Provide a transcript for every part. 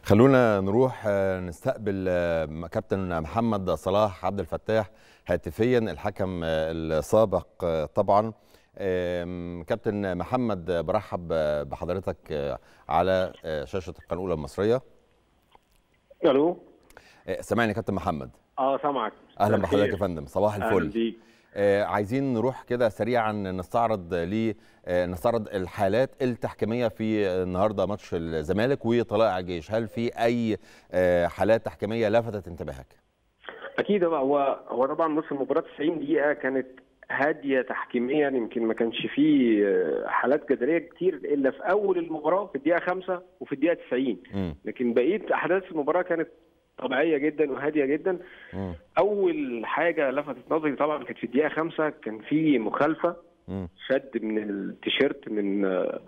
خلونا نروح نستقبل كابتن محمد صلاح عبد الفتاح هاتفيا الحكم السابق طبعا كابتن محمد برحب بحضرتك على شاشه القناه الاولى المصريه الو سامعني كابتن محمد اه سامعك اهلا بحضرتك يا فندم صباح الفل بيك. آه عايزين نروح كده سريعا نستعرض لي آه نستعرض الحالات التحكيميه في النهارده ماتش الزمالك وطلائع الجيش هل في اي آه حالات تحكيميه لفتت انتباهك اكيد هو هو طبعا بص المباراه 90 دقيقه كانت هاديه تحكيميا يمكن ما كانش فيه حالات جدليه كتير الا في اول المباراه في الدقيقه 5 وفي الدقيقه 90 م. لكن بقيه احداث المباراه كانت طبيعيه جدا وهاديه جدا م. اول حاجه لفتت نظري طبعا كانت في الدقيقه 5 كان في مخالفه م. شد من التيشيرت من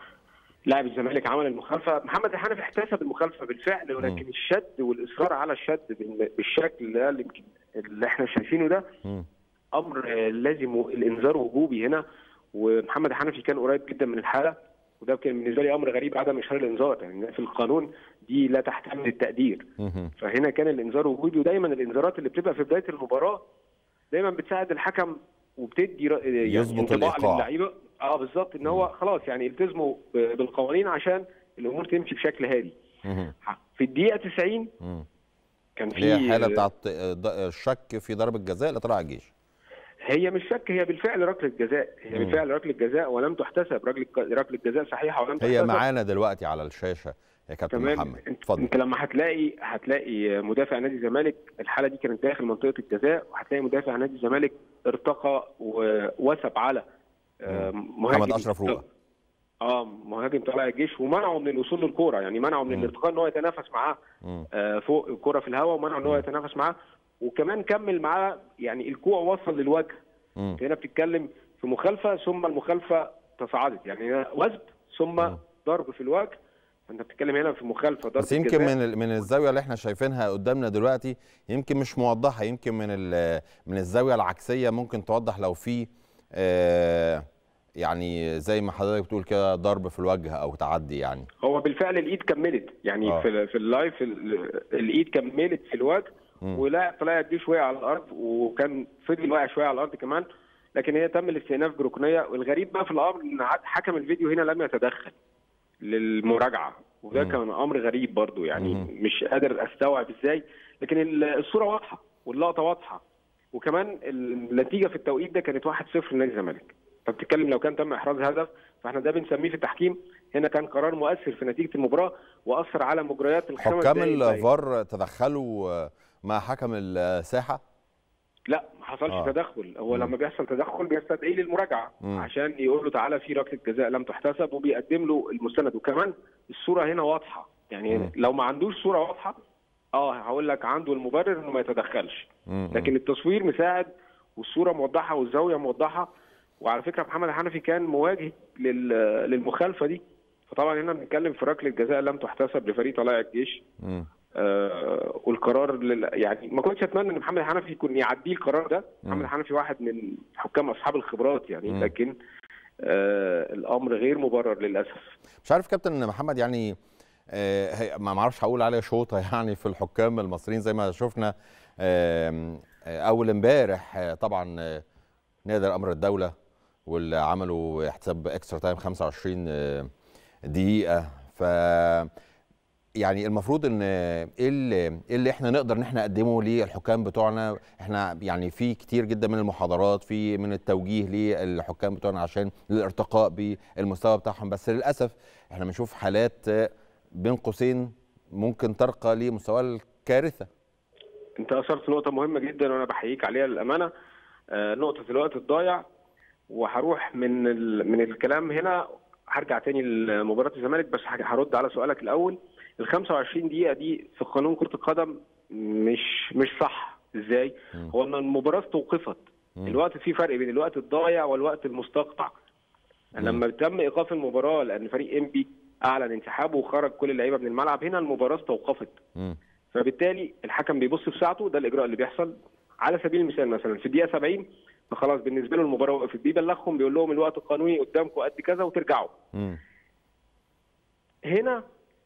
لاعب الزمالك عمل المخالفه محمد الحنفي احتسب المخالفه بالفعل ولكن م. الشد والاصرار على الشد بالشكل ده اللي يمكن اللي احنا شايفينه ده م. امر لازم الانذار وجوبي هنا ومحمد الحنفي كان قريب جدا من الحاله وده كان بالنسبه لي امر غريب عدم اشهار الانذار يعني في القانون دي لا تحتمل التقدير مهم. فهنا كان الانذار وجوبي ودايما الانذارات اللي بتبقى في بدايه المباراه دايما بتساعد الحكم وبتدي ر- يعني يظبط انطباع الإيقاع. للعيبه اه بالظبط ان هو خلاص يعني التزموا ب- بالقوانين عشان الامور تمشي بشكل هادي مهم. في الدقيقه 90 مم. كان في اللي هي حاله بتاعت الشك في ضربه جزاء لطلائع الجيش هي مش شك هي بالفعل ركله جزاء هي مم. بالفعل ركله جزاء ولم تحتسب ركله ركله جزاء صحيحه ولم هي تحتسب معانا دلوقتي على الشاشه يا كابتن كمان محمد انت, اتفضل انت لما هتلاقي هتلاقي مدافع نادي الزمالك الحاله دي كانت داخل منطقه الجزاء وهتلاقي مدافع نادي الزمالك ارتقى ووثب على آه، مهاجم محمد اشرف روقه اه مهاجم طلائع الجيش ومنعه من الوصول للكوره يعني منعه من مم. الارتقاء ان هو يتنافس معاه مم. آه، فوق الكوره في الهواء ومنعه ان هو يتنافس معاه وكمان كمل معاه يعني الكوع وصل للوجه مم. هنا بتتكلم في مخالفه ثم المخالفه تصاعدت يعني هنا وثب ثم مم. ضرب في الوجه فانت بتتكلم هنا في مخالفه ضرب بس يمكن جزاء. من ال- من الزاويه اللي احنا شايفينها قدامنا دلوقتي يمكن مش موضحه يمكن من ال- من الزاويه العكسيه ممكن توضح لو في آه، يعني زي ما حضرتك بتقول كده ضرب في الوجه او تعدي يعني هو بالفعل الايد كملت يعني آه. في ال- في اللايف ال- الايد كملت في الوجه مم. ولاعب طلع الجيش وقع على الارض وكان فضل واقع شويه على الارض كمان لكن هي تم الاستئناف بركنيه والغريب بقى في الامر ان عاد- حكم الفيديو هنا لم يتدخل للمراجعه وده مم. كان امر غريب برضو يعني مم. مش قادر استوعب ازاي لكن ال- الصوره واضحه واللقطه واضحه وكمان النتيجه في التوقيت ده كانت 1-0 لنادي الزمالك فبتتكلم لو كان تم احراز هدف فاحنا ده بنسميه في التحكيم هنا كان قرار مؤثر في نتيجه المباراه واثر على مجريات الخمس حكام دقايق الباقية. الفار تدخلوا آه، مع حكم الساحه لا ما حصلش آه. آه. تدخل هو مم. لما بيحصل تدخل بيستدعيه للمراجعه مم. عشان يقول له تعالى في ركله جزاء لم تحتسب وبيقدم له المستند وكمان الصوره هنا واضحه يعني مم. لو ما عندوش صوره واضحه اه هقول لك عنده المبرر انه ما يتدخلش مم. لكن التصوير مساعد والصوره موضحه والزاويه موضحه وعلى فكره محمد الحنفي كان مواجه لل- للمخالفه دي فطبعا هنا بنتكلم في ركله جزاء لم تحتسب لفريق طلائع الجيش مم. آه والقرار لل... يعني ما كنتش اتمنى ان محمد الحنفي يكون يعديه القرار ده مم. محمد الحنفي واحد من حكام اصحاب الخبرات يعني مم. لكن آه الامر غير مبرر للاسف مش عارف كابتن محمد يعني آه، هي- ما ما اعرفش هقول عليها شوطه يعني في الحكام المصريين زي ما شفنا آم، آه، اول امبارح آه، طبعا آه، نادر امر الدوله واللي عملوا حساب اكسترا تايم 25 آه، دقيقه ف يعني المفروض ان آه، ايه اللي ايه اللي احنا نقدر ان احنا نقدمه للحكام بتوعنا احنا يعني في كتير جدا من المحاضرات في من التوجيه للحكام بتوعنا عشان الارتقاء بالمستوى بتاعهم بس للاسف احنا بنشوف حالات آه، بين قوسين ممكن ترقى لمستوى الكارثه انت اثرت نقطه مهمه جدا وانا بحييك عليها للامانه آه نقطه الوقت الضايع وهروح من ال... من الكلام هنا هرجع تاني لمباراه الزمالك بس ه- هرد على سؤالك الاول ال 25 دقيقه دي في قانون كره القدم مش مش صح ازاي مم. هو ان المباراه استوقفت مم. الوقت في فرق بين الوقت الضايع والوقت المستقطع لما تم ايقاف المباراه لان فريق انبي اعلن انسحابه وخرج كل اللعيبه من الملعب هنا المباراه استوقفت مم. فبالتالي الحكم بيبص في ساعته ده الاجراء اللي بيحصل على سبيل المثال مثلا في الدقيقه 70 فخلاص بالنسبه له المباراه وقفت بيبلغهم بيقول لهم الوقت القانوني قدامكم قد كذا وترجعوا مم. هنا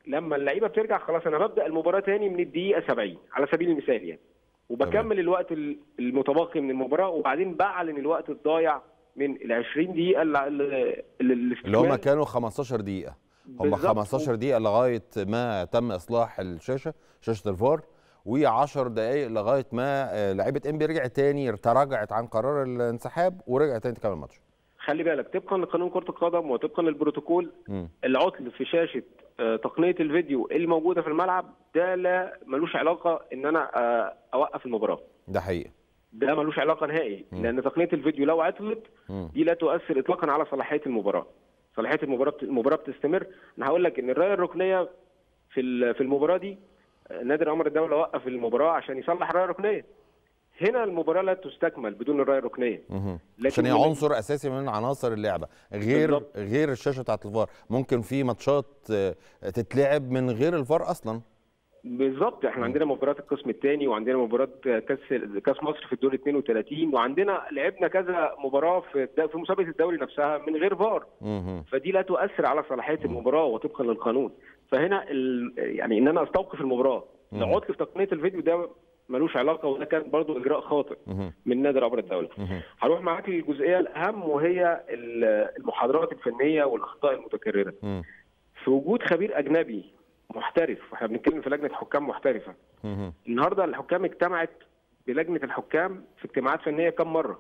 لما اللعيبه بترجع خلاص انا ببدا المباراه تاني من الدقيقه 70 على سبيل المثال يعني وبكمل الوقت ال- المتبقي من المباراه وبعدين بعلن الوقت الضايع من ال 20 دقيقه اللي اللي, اللي اللي هم كانوا 15 دقيقة هم بالظبط. 15 دقيقة لغاية ما تم إصلاح الشاشة شاشة الفار و10 دقايق لغاية ما آه، لعيبة انبي رجعت تاني تراجعت عن قرار الانسحاب ورجعت تاني تكمل الماتش خلي بالك طبقا لقانون كره القدم وطبقا للبروتوكول مم. العطل في شاشه آه، تقنيه الفيديو اللي موجوده في الملعب ده لا ملوش علاقه ان انا آه، اوقف المباراه ده حقيقي ده ملوش علاقه نهائي لان تقنيه الفيديو لو عطلت مم. دي لا تؤثر اطلاقا على صلاحيه المباراه صلاحيه المباراه المباراه بتستمر انا هقول لك ان الرايه الركنيه في ال- في المباراه دي آه، نادي امر الدوله وقف المباراه عشان يصلح الرايه الركنيه هنا المباراه لا تستكمل بدون الرايه الركنيه مهم. لكن عشان هي من- عنصر اساسي من عناصر اللعبه غير بالظبط. غير الشاشه بتاعت الفار ممكن في ماتشات آه، تتلعب من غير الفار اصلا بالظبط احنا عندنا مباراه القسم الثاني وعندنا مباراه كاس كاس مصر في الدور 32 وعندنا لعبنا كذا مباراه في الد- في مسابقه الدوري نفسها من غير فار مهم. فدي لا تؤثر على صلاحيه المباراه وطبقا للقانون فهنا ال... يعني ان انا استوقف المباراه العطل في تقنيه الفيديو ده ملوش علاقه وده كان برضو اجراء خاطئ مهم. من نادي امر الدوله مهم. هروح معاك للجزئيه الاهم وهي ال- المحاضرات الفنيه والاخطاء المتكرره مم. في وجود خبير اجنبي محترف واحنا بنتكلم في لجنه حكام محترفه مهم. النهارده الحكام اجتمعت بلجنه الحكام في اجتماعات فنيه كم مره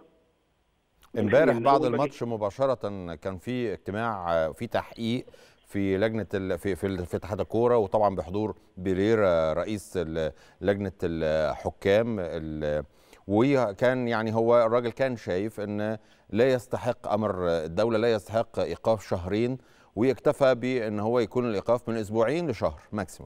امبارح من بعد أول ما الماتش مباشره كان في اجتماع آه، في تحقيق في لجنه ال... في في, ال- في اتحاد الكوره وطبعا بحضور بيريرا رئيس ال- لجنه الحكام ال... وكان يعني هو الراجل كان شايف ان لا يستحق امر الدوله لا يستحق ايقاف شهرين ويكتفى بان هو يكون الايقاف من اسبوعين لشهر ماكسيموم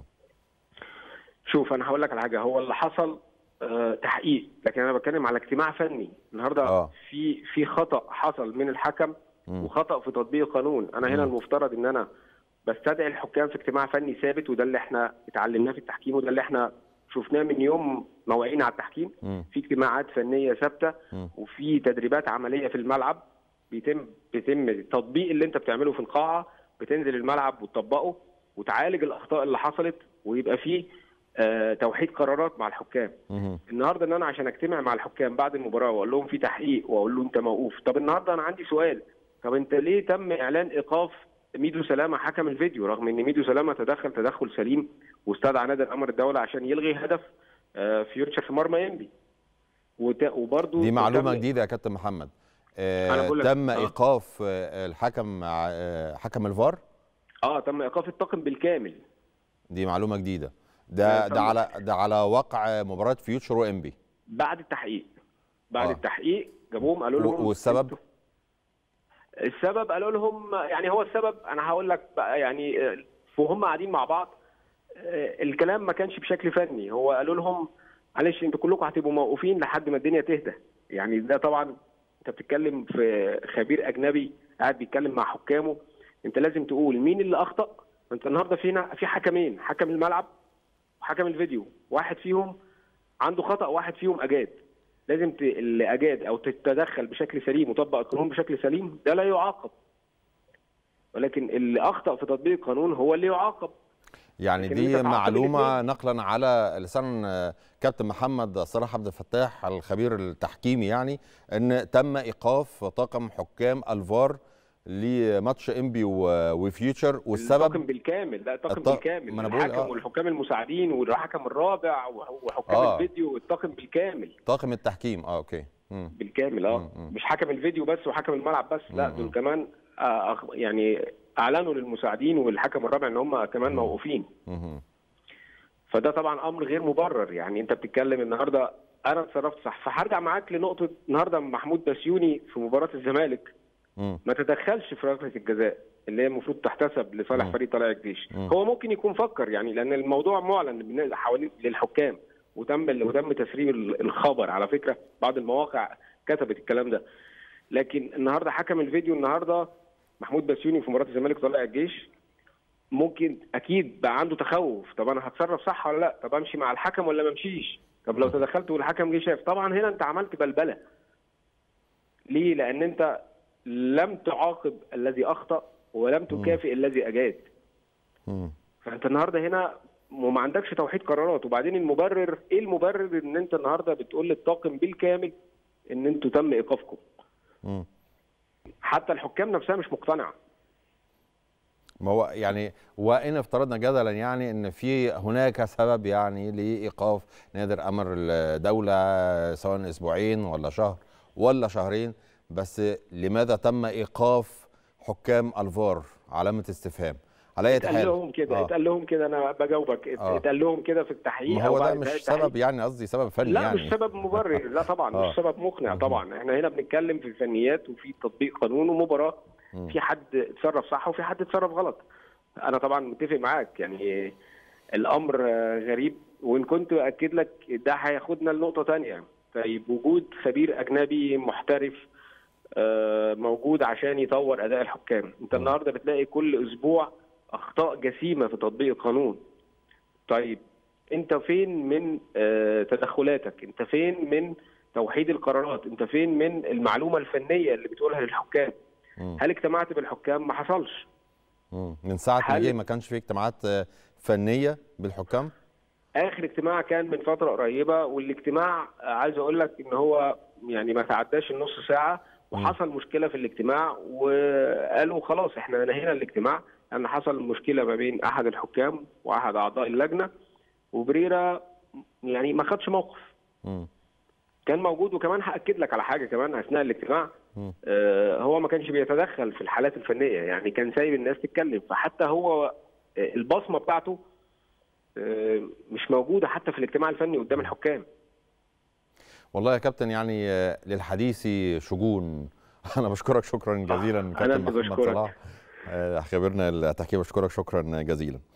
شوف انا هقول لك على حاجه هو اللي حصل آه تحقيق لكن انا بتكلم على اجتماع فني النهارده آه. في في خطا حصل من الحكم وخطا في تطبيق القانون انا هنا المفترض ان انا بستدعي الحكام في اجتماع فني ثابت وده اللي احنا اتعلمناه في التحكيم وده اللي احنا شفناه من يوم ما وعينا على التحكيم مم. في اجتماعات فنيه ثابته مم. وفي تدريبات عمليه في الملعب بيتم بيتم تطبيق اللي انت بتعمله في القاعه بتنزل الملعب وتطبقه وتعالج الاخطاء اللي حصلت ويبقى فيه آه توحيد قرارات مع الحكام مهم. النهارده ان انا عشان اجتمع مع الحكام بعد المباراه واقول لهم في تحقيق واقول له انت موقوف طب النهارده انا عندي سؤال طب انت ليه تم اعلان ايقاف ميدو سلامه حكم الفيديو رغم ان ميدو سلامه تدخل تدخل سليم واستدعى نادي امر الدوله عشان يلغي هدف آه، فيوتشر في مرمى انبي وت- وبرضه دي معلومه تم- جديده يا كابتن محمد أنا آه بقول لك- تم آه. ايقاف آه، الحكم آه، حكم الفار اه تم ايقاف الطاقم بالكامل دي معلومه جديده ده آه، ده تم- على ده على وقع مباراه فيوتشر وانبي بعد التحقيق بعد آه. آه. التحقيق جابوهم قالوا لهم و- والسبب؟ انتوا- السبب قالوا لهم يعني هو السبب انا هقول لك بقى يعني آه، وهم قاعدين مع بعض آه، الكلام ما كانش بشكل فني هو قالوا لهم معلش انتوا كلكم هتبقوا موقوفين لحد ما الدنيا تهدى يعني ده طبعا انت بتتكلم في خبير اجنبي قاعد بيتكلم مع حكامه انت لازم تقول مين اللي اخطا انت النهارده فينا في حكمين حكم الملعب وحكم الفيديو واحد فيهم عنده خطا واحد فيهم اجاد لازم ت... اللي اجاد او تتدخل بشكل سليم وطبق القانون بشكل سليم ده لا يعاقب ولكن اللي اخطا في تطبيق القانون هو اللي يعاقب يعني لكن دي أنت تعاقب معلومه نقلا على لسان آه، كابتن محمد صلاح عبد الفتاح الخبير التحكيمي يعني ان تم ايقاف طاقم حكام الفار لماتش انبي و- وفيوتشر الطاقم والسبب بالكامل لا الطاقم الط- بالكامل ما أنا بقول الحكم آه. والحكام المساعدين والحكم الرابع وحكام آه. الفيديو والطاقم بالكامل طاقم التحكيم اه اوكي مم. بالكامل اه مم، مم. مش حكم الفيديو بس وحكم الملعب بس لا مم. دول كمان آه أخ- يعني اعلنوا للمساعدين والحكم الرابع ان هم كمان موقوفين مهم. فده طبعا امر غير مبرر يعني انت بتتكلم النهارده انا اتصرفت صح فهرجع معاك لنقطه النهارده محمود بسيوني في مباراه الزمالك مم. ما تدخلش في ركله الجزاء اللي هي المفروض تحتسب لصالح مم. فريق طلائع الجيش مم. هو ممكن يكون فكر يعني لان الموضوع معلن بالن- حوالين للحكام وتم وتم تسريب ال- الخبر على فكره بعض المواقع كتبت الكلام ده لكن النهارده حكم الفيديو النهارده محمود بسيوني في مباراه الزمالك طلائع الجيش ممكن اكيد بقى عنده تخوف طب انا هتصرف صح ولا لا طب امشي مع الحكم ولا ما امشيش طب لو تدخلت والحكم جه شاف طبعا هنا انت عملت بلبله ليه لان انت لم تعاقب الذي اخطا ولم تكافئ الذي اجاد مم. فانت النهارده هنا وما عندكش توحيد قرارات وبعدين المبرر ايه المبرر ان انت النهارده بتقول للطاقم بالكامل ان انتوا تم ايقافكم مم. حتى الحكام نفسها مش مقتنعه ما هو يعني وان افترضنا جدلا يعني ان في هناك سبب يعني لايقاف نادر امر الدوله سواء اسبوعين ولا شهر ولا شهرين بس لماذا تم ايقاف حكام الفار علامه استفهام على اي اتقال حال لهم كده آه. اتقال لهم كده انا بجاوبك ات- آه. اتقال لهم كده في التحقيق ما أو هو ده بعد مش نهاية التحقيق. سبب يعني قصدي سبب فني لا يعني مش سبب مبرر لا طبعا آه. مش سبب مقنع طبعا احنا هنا بنتكلم في الفنيات وفي تطبيق قانون ومباراه مم. في حد اتصرف صح وفي حد اتصرف غلط انا طبعا متفق معاك يعني الامر آه، غريب وان كنت باكد لك ده هياخدنا لنقطه تانية طيب وجود خبير اجنبي محترف آه، موجود عشان يطور اداء الحكام انت مم. النهارده بتلاقي كل اسبوع اخطاء جسيمه في تطبيق القانون طيب انت فين من آه، تدخلاتك انت فين من توحيد القرارات انت فين من المعلومه الفنيه اللي بتقولها للحكام مم. هل اجتمعت بالحكام ما حصلش مم. من ساعه ما هل- جه ما كانش في اجتماعات آه، فنيه بالحكام اخر اجتماع كان من فتره قريبه والاجتماع آه، عايز اقول لك ان هو يعني ما تعداش النص ساعه وحصل مشكله في الاجتماع وقالوا خلاص احنا نهينا الاجتماع لان حصل مشكله ما بين احد الحكام واحد اعضاء اللجنه وبريرا يعني ما خدش موقف مم. كان موجود وكمان هاكد لك على حاجه كمان اثناء الاجتماع مم. آه، هو ما كانش بيتدخل في الحالات الفنيه يعني كان سايب الناس تتكلم فحتى هو آه، البصمه بتاعته آه، مش موجوده حتى في الاجتماع الفني قدام الحكام والله يا كابتن يعني آه، للحديث شجون انا بشكرك شكرا جزيلا أنا كابتن اللي محمد بشكرك. صلاح آه، خبرنا التحكيم بشكرك شكرا جزيلا